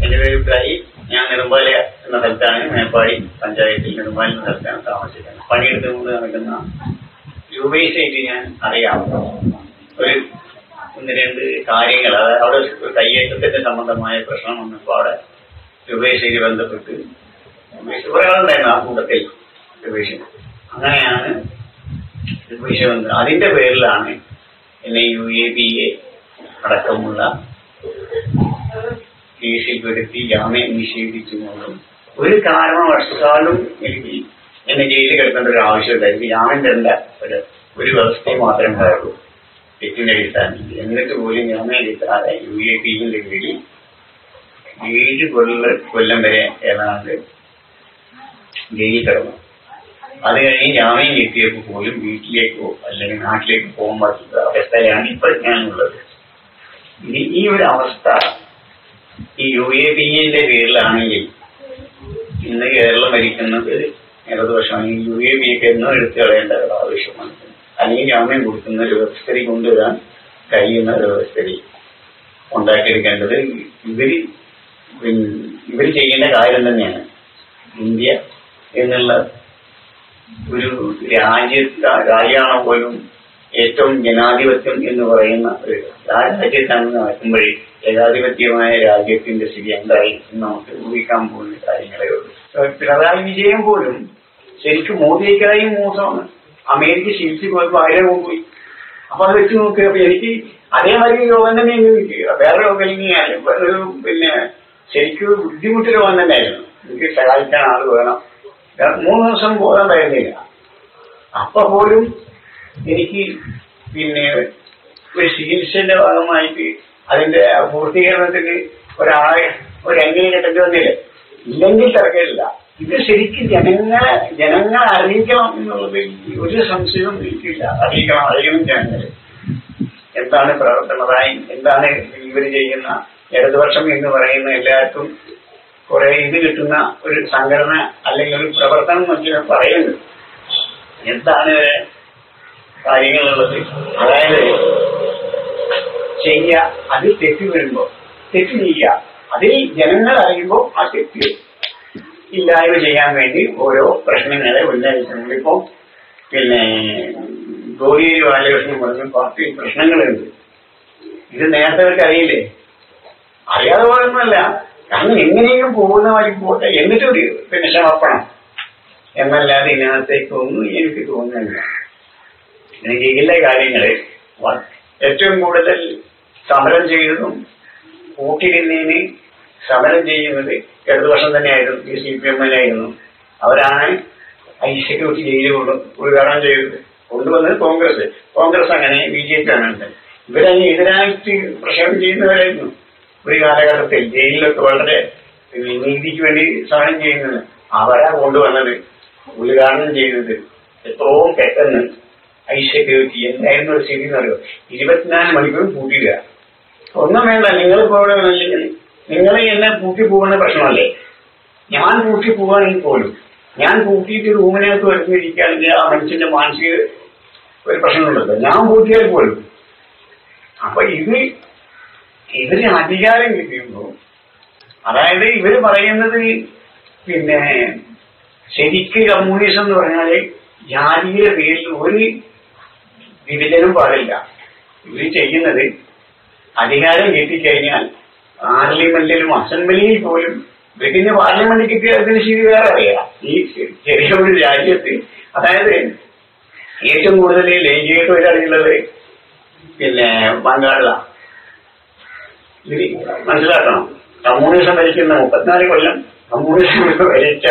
എന്റെ പേര് ഇബ്രാഹിം ഞാൻ നെടുമ്പാല എന്ന സ്ഥലത്താണ് മേപ്പാടി പഞ്ചായത്തിൽ നെടുമ്പാല എന്ന സ്ഥലത്താണ് താമസിക്കുന്നത് പണിയെടുത്തുകൊണ്ട് നടക്കുന്ന രൂപേശായിട്ട് ഞാൻ അറിയാം ഒരു ഒന്ന് രണ്ട് കാര്യങ്ങൾ അതായത് അവിടെ ഒരു കയ്യേറ്റത്തിന്റെ സംബന്ധമായ പ്രശ്നം വന്നപ്പോൾ അവിടെ രൂപേശേരി ബന്ധപ്പെട്ട് രൂപേഷ് കുറെ ആളുണ്ടായിരുന്നു ആ കൂട്ടത്തിൽ രൂപേഷ് അങ്ങനെയാണ് രൂപേഷ് വന്നത് അതിന്റെ പേരിലാണ് എന്നെ യു എ ബി എ അടക്കമുള്ള കേസിൽപ്പെടുത്തി ജാമ്യം നിഷേധിച്ചുകൊണ്ടും ഒരു കാരണവശാലും എനിക്ക് എന്നെ ജയിലിൽ കിടക്കേണ്ട ഒരു ആവശ്യമില്ല എനിക്ക് ജാമ്യം തരേണ്ട ഒരു ഒരു വ്യവസ്ഥയും മാത്രമേ ഉണ്ടായുള്ളൂ തെറ്റിന്റെ അടിസ്ഥാനത്തിൽ എന്നിട്ട് പോലും ജാമ്യം കിട്ടാതെ യു എ പിന്റെ കീഴിൽ ഏഴ് കൊല്ല കൊല്ലം വരെ ഏതാണ്ട് ജയിലിൽ കിടന്നു അത് കഴിഞ്ഞ് ജാമ്യം കിട്ടിയപ്പോൾ പോലും വീട്ടിലേക്കോ അല്ലെങ്കിൽ നാട്ടിലേക്ക് പോകാൻ പറ്റുന്ന അവസ്ഥയിലാണ് ഇപ്പൊ ഞാനുള്ളത് ഇനി ഈ ഒരു അവസ്ഥ ഈ യു എ പി ന്റെ പേരിലാണെങ്കിൽ ഇന്ന് കേരളം ഭരിക്കുന്നത് ഇടതുപക്ഷമാണ് യു എ പി ഒക്കെ എന്നോ എടുത്തു കളയേണ്ട ഒരു ആവശ്യമാണ് അല്ലെങ്കിൽ ജാമ്യം കൊടുക്കുന്ന ഒരു വ്യവസ്ഥയിൽ കൊണ്ടുവരാൻ കഴിയുന്ന ഒരു വ്യവസ്ഥയിൽ ഉണ്ടാക്കിയെടുക്കേണ്ടത് ഇവര് പിൻ- ഇവര് ചെയ്യേണ്ട കാര്യം തന്നെയാണ് ഇന്ത്യ എന്നുള്ള ഒരു രാജ്യ രാജ്യമാണ് പോലും ഏറ്റവും ജനാധിപത്യം എന്ന് പറയുന്ന ഒരു ആ രാജ്യത്താണ് നടക്കുമ്പോഴേ ഏകാധിപത്യമായ രാജ്യത്തിന്റെ സ്ഥിതി എന്തായി എന്ന് നമുക്ക് ഊഹിക്കാൻ പോകുന്ന കാര്യങ്ങളേ ഉള്ളൂ ഏഹ് പിണറായി വിജയൻ പോലും ശരിക്കും മോദിയേക്കായും മോശമാണ് അമേരിക്ക ശീലിച്ച് പോയപ്പോ ആയിരം പോയി അപ്പൊ അത് വെച്ച് നോക്കിയപ്പോ എനിക്ക് അതേമാതിരി രോഗം തന്നെ എനിക്ക് വേറെ രോഗം അല്ലെങ്കിൽ ഒരു പിന്നെ ശരിക്കും ബുദ്ധിമുട്ട് രോഗം തന്നെയായിരുന്നു എനിക്ക് സഹായിക്കാൻ ആള് വേണം ഞാൻ മൂന്ന് ദിവസം പോകാൻ കഴിയുന്നില്ല അപ്പൊ പോലും എനിക്ക് പിന്നെ ഒരു ചികിത്സയുടെ ഭാഗമായിട്ട് അതിന്റെ പൂർത്തീകരണത്തിന് ഒരാളെ ഒരു അംഗീകാരം കിട്ടേണ്ടി വന്നില്ല ഇല്ലെങ്കിൽ തിരക്കില്ല ഇത് ശരിക്കും ജനങ്ങളെ ജനങ്ങളെ അറിയിക്കണം എന്നുള്ളത് ഒരു സംശയവും എനിക്കില്ല അറിയിക്കണം അറിയണം ജനങ്ങളെ എന്താണ് പ്രവർത്തനതായി എന്താണ് ഇവർ ചെയ്യുന്ന ഇടതുപക്ഷം എന്ന് പറയുന്ന എല്ലാവർക്കും കുറെ ഇത് കിട്ടുന്ന ഒരു സംഘടന അല്ലെങ്കിൽ ഒരു പ്രവർത്തനം എന്നൊക്കെ ഞാൻ പറയുന്നത് എന്താണ് കാര്യങ്ങളുള്ളത് അതായത് ചെയ്യുക അതിൽ തെറ്റ് വരുമ്പോ തെറ്റ് ചെയ്യുക അതിൽ ജനങ്ങൾ അറിയുമ്പോൾ ആ തെറ്റ് ഇല്ലായ്മ ചെയ്യാൻ വേണ്ടി ഓരോ പ്രശ്നങ്ങളെ ഉന്നയിക്കുന്നുണ്ട് ഇപ്പോ പിന്നെ ഗോരിയേരി ബാലകൃഷ്ണൻ പറഞ്ഞ പാർട്ടി പ്രശ്നങ്ങളുണ്ട് ഇത് നേരത്തെ അവർക്ക് അറിയില്ലേ അറിയാതെ പോലൊന്നുമല്ല കാരണം എങ്ങനെയും പോകുന്ന വഴി പോട്ടെ എന്നിട്ട് ഒരു പിന്നെ സമർപ്പണം എന്നല്ലാതെ ഇതിനകത്തേക്കൊന്നും എനിക്ക് തോന്നുന്നില്ല എനിക്ക് ഇതിലെ കാര്യങ്ങള് വ- ഏറ്റവും കൂടുതൽ സമരം ചെയ്തതും കൂട്ടിരുന്നതിന് സമരം ചെയ്യുന്നത് ഇടതുപക്ഷം തന്നെയായിരുന്നു ഈ സി പി എമ്മിനായിരുന്നു അവരാണ് ഐ സെക്യൂരിറ്റി ജയിലിൽ കൊണ്ട് ഉദ്ഘാടനം ചെയ്തത് കൊണ്ടുവന്നത് കോൺഗ്രസ് കോൺഗ്രസ് അങ്ങനെ ബി ജെ പി അങ്ങനെ ഇവരങ്ങ് എതിരായിട്ട് പ്രക്ഷേപം ചെയ്യുന്നവരായിരുന്നു ഒരു കാലഘട്ടത്തിൽ ജയിലിലൊക്കെ വളരെ നീതിക്ക് വേണ്ടി സമരം ചെയ്യുന്നത് അവരാ കൊണ്ടുവന്നത് ഉദ്ഘാടനം ചെയ്തത് എത്രയും പെട്ടെന്ന് ഐ സെക്യൂരിറ്റി എന്തായിരുന്നു ഒരു സ്ഥിതി എന്ന് അറിയോ ഇരുപത്തിനാല് മണിക്കൂർ പൂട്ടിയിടുക ഒന്നും വേണ്ട നിങ്ങൾ ഇപ്പോൾ ഇവിടെ വന്നില്ലെങ്കിൽ നിങ്ങൾ എന്നെ പൂട്ടി പോകുന്ന പ്രശ്നമല്ലേ ഞാൻ പൂട്ടി പോവാണെങ്കിൽ പോലും ഞാൻ പൂട്ടിയിട്ട് റൂമിനകത്ത് വരുന്നിരിക്കുകയാണെങ്കിൽ ആ മനുഷ്യന്റെ മാനസിക ഒരു പ്രശ്നമുണ്ടല്ലോ ഞാൻ പൂട്ടിയാൽ പോലും അപ്പൊ ഇത് ഇതിന് അധികാരം കിട്ടിയുമ്പോൾ അതായത് ഇവര് പറയുന്നത് പിന്നെ ശരിക്ക് കമ്മ്യൂണിസം എന്ന് പറഞ്ഞാല് ജാതിയുടെ പേരിൽ ഒരു വിഭജനം പാടില്ല ഇവര് ചെയ്യുന്നത് അധികാരം കിട്ടിക്കഴിഞ്ഞാൽ പാർലമെന്റിലും അസംബ്ലിയിൽ പോലും ബ്രിട്ടീഷ് പാർലമെന്റിൽ കിട്ടിയ അതിന് ശരി വേറെ അറിയാം ഈ ചെറിയ ഒരു രാജ്യത്ത് അതായത് ഏറ്റവും കൂടുതൽ ലൈംഗിക തൊഴിലാളികളുള്ളത് പിന്നെ ബംഗാളിലാണ് ഇത് മനസ്സിലാക്കണം കമ്മ്യൂണിസം ഭരിക്കുന്ന മുപ്പത്തിനാല് കൊല്ലം കമ്മ്യൂണിസം ഭരിച്ച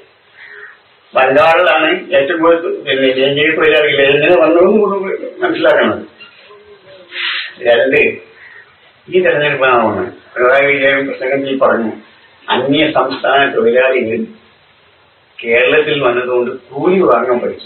ബംഗാളിലാണ് ഏറ്റവും കൂടുതൽ പിന്നെ ലൈംഗിക തൊഴിലാളികൾ എങ്ങനെ വന്നതെന്ന് കൂടി മനസ്സിലാക്കണം രണ്ട് ഈ തെരഞ്ഞെടുപ്പാണ് പിണറായി വിജയൻ പ്രസംഗത്തിൽ പറഞ്ഞു അന്യ സംസ്ഥാന തൊഴിലാളികൾ കേരളത്തിൽ വന്നതുകൊണ്ട് കൂലി വാങ്ങാൻ പഠിച്ചു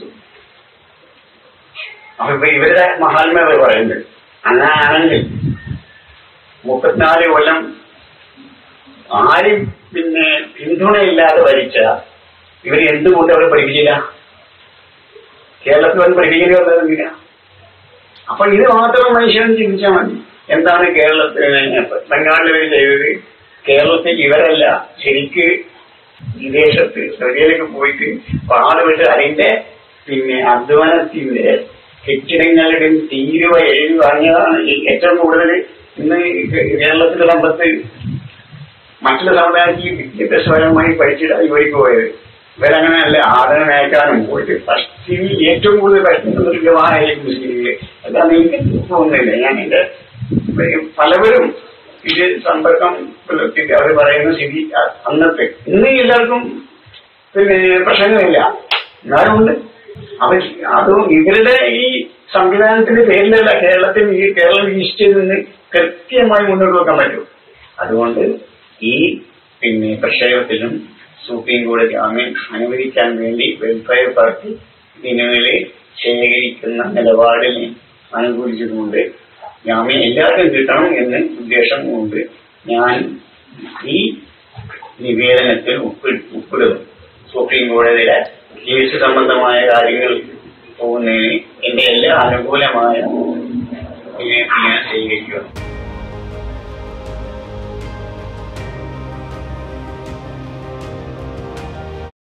അപ്പൊ ഇപ്പൊ ഇവരുടെ മഹാത്മാവ് പറയുന്നത് അങ്ങനാണെങ്കിൽ മുപ്പത്തിനാല് കൊല്ലം ആരും പിന്നെ പിന്തുണയില്ലാതെ ഭരിച്ച ഇവർ എന്തുകൊണ്ട് അവിടെ പഠിപ്പിച്ചില്ല കേരളത്തിൽ വന്ന് പഠിപ്പിക്കേണ്ടി വന്നതെന്നില്ല അപ്പൊ ഇത് മാത്രം മനുഷ്യൻ ചിന്തിച്ചാൽ മതി എന്താണ് കേരളത്തിൽ ബംഗാളിൽ ഇവർ ചെയ്തത് കേരളത്തിൽ ഇവരല്ല ശരിക്ക് വിദേശത്ത് സൗദിയിലേക്ക് പോയിട്ട് പാടുപെട്ട് അതിന്റെ പിന്നെ അധ്വാനത്തിന്റെ കെട്ടിടങ്ങളുടെയും തീരുവ എഴുതി വാങ്ങിയതാണ് ഈ ഏറ്റവും കൂടുതൽ ഇന്ന് ഈ കേരളത്തിലെ സമ്പത്ത് മറ്റുള്ള സമുദായത്തിൽ വിദ്യാഭ്യാസപരമായി പഠിച്ചിട്ട് ഇവർക്ക് പോയത് ഇവരങ്ങനെയല്ല ആദരം അയക്കാനും പോയിട്ട് ഫസ്റ്റിൽ ഏറ്റവും കൂടുതൽ പഠിക്കുന്നത് ജവാനായിരിക്കും മുസ്ലിമില് അതാണ് എനിക്ക് തോന്നുന്നില്ല ഞാൻ എന്റെ പലവരും ഇത് സമ്പർക്കം പുലർത്തിയിട്ട് അവർ പറയുന്ന സ്ഥിതി അ- അന്നത്തെ ഇന്ന് എല്ലാവർക്കും പിന്നെ പ്രശ്നങ്ങളില്ല എന്നാലും ഉണ്ട് അവർ അതും ഇവരുടെ ഈ സംവിധാനത്തിന്റെ പേരിലല്ല കേരളത്തിൽ ഈ കേരളം ഈസ്റ്റിൽ നിന്ന് കൃത്യമായി മുന്നോട്ട് വെക്കാൻ പറ്റും അതുകൊണ്ട് ഈ പിന്നെ പ്രക്ഷേപത്തിലും സുപ്രീം കോടതി ജാമ്യം അനുവദിക്കാൻ വേണ്ടി വെൽഫെയർ പാർട്ടി ഇതിനുവേണ്ടി ശേഖരിക്കുന്ന നിലപാടിനെ അനുകൂലിച്ചതുകൊണ്ട് ജാമ്യം എല്ലാവർക്കും കിട്ടണം എന്ന് ഉദ്ദേശം കൊണ്ട് ഞാൻ ഈ നിവേദനത്തിൽ ഒപ്പി ഒപ്പിടുന്നു സുപ്രീം കോടതിയിലെ കേസ് സംബന്ധമായ കാര്യങ്ങൾ പോകുന്നതിന് എന്റെ എല്ലാ അനുകൂലമായ ഇതിനെ ഞാൻ സ്വീകരിക്കുന്നു